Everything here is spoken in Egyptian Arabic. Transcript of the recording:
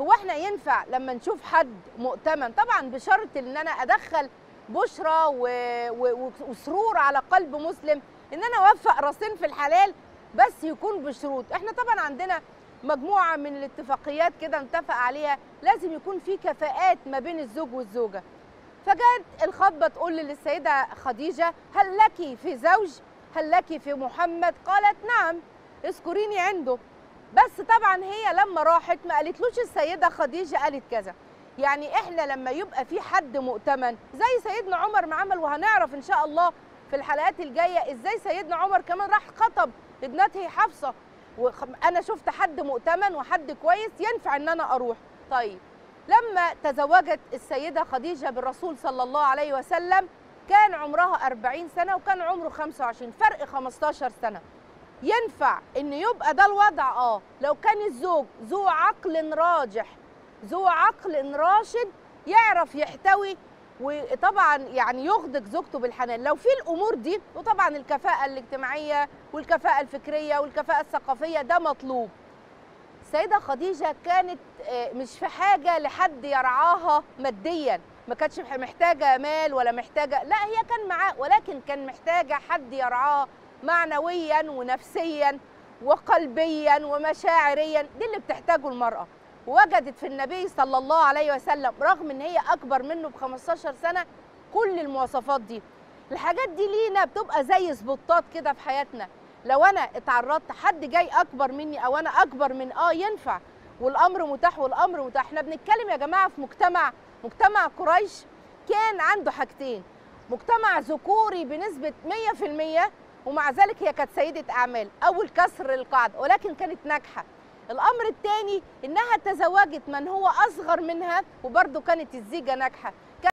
هو احنا ينفع لما نشوف حد مؤتمن طبعا بشرط ان انا ادخل بشرى و... و... وسرور على قلب مسلم ان انا اوفق راسين في الحلال بس يكون بشروط احنا طبعا عندنا مجموعه من الاتفاقيات كده نتفق عليها لازم يكون في كفاءات ما بين الزوج والزوجه فجت الخطبه تقول للسيده خديجه هل لك في زوج هل لك في محمد قالت نعم اذكريني عنده بس طبعا هي لما راحت ما قالتلوش السيده خديجه قالت كذا يعني احنا لما يبقى في حد مؤتمن زي سيدنا عمر ما عمل وهنعرف ان شاء الله في الحلقات الجايه ازاي سيدنا عمر كمان راح خطب ابنته حفصه وانا شفت حد مؤتمن وحد كويس ينفع ان انا اروح طيب لما تزوجت السيده خديجه بالرسول صلى الله عليه وسلم كان عمرها 40 سنه وكان عمره 25 فرق 15 سنه ينفع ان يبقى ده الوضع اه لو كان الزوج ذو عقل راجح ذو عقل راشد يعرف يحتوي وطبعا يعني يغدق زوجته بالحنان لو في الامور دي وطبعا الكفاءه الاجتماعيه والكفاءه الفكريه والكفاءه الثقافيه ده مطلوب السيده خديجه كانت مش في حاجه لحد يرعاها ماديا ما كانتش محتاجه مال ولا محتاجه لا هي كان معاه ولكن كان محتاجه حد يرعاها معنويا ونفسيا وقلبيا ومشاعريا دي اللي بتحتاجه المراه وجدت في النبي صلى الله عليه وسلم رغم ان هي اكبر منه ب 15 سنه كل المواصفات دي الحاجات دي لينا بتبقى زي سبوتات كده في حياتنا لو انا اتعرضت حد جاي اكبر مني او انا اكبر من اه ينفع والامر متاح والامر متاح احنا بنتكلم يا جماعه في مجتمع مجتمع قريش كان عنده حاجتين مجتمع ذكوري بنسبه 100% ومع ذلك هي كانت سيده اعمال اول كسر القاعده ولكن كانت ناجحه الامر الثاني انها تزوجت من هو اصغر منها وبرده كانت الزيجه ناجحه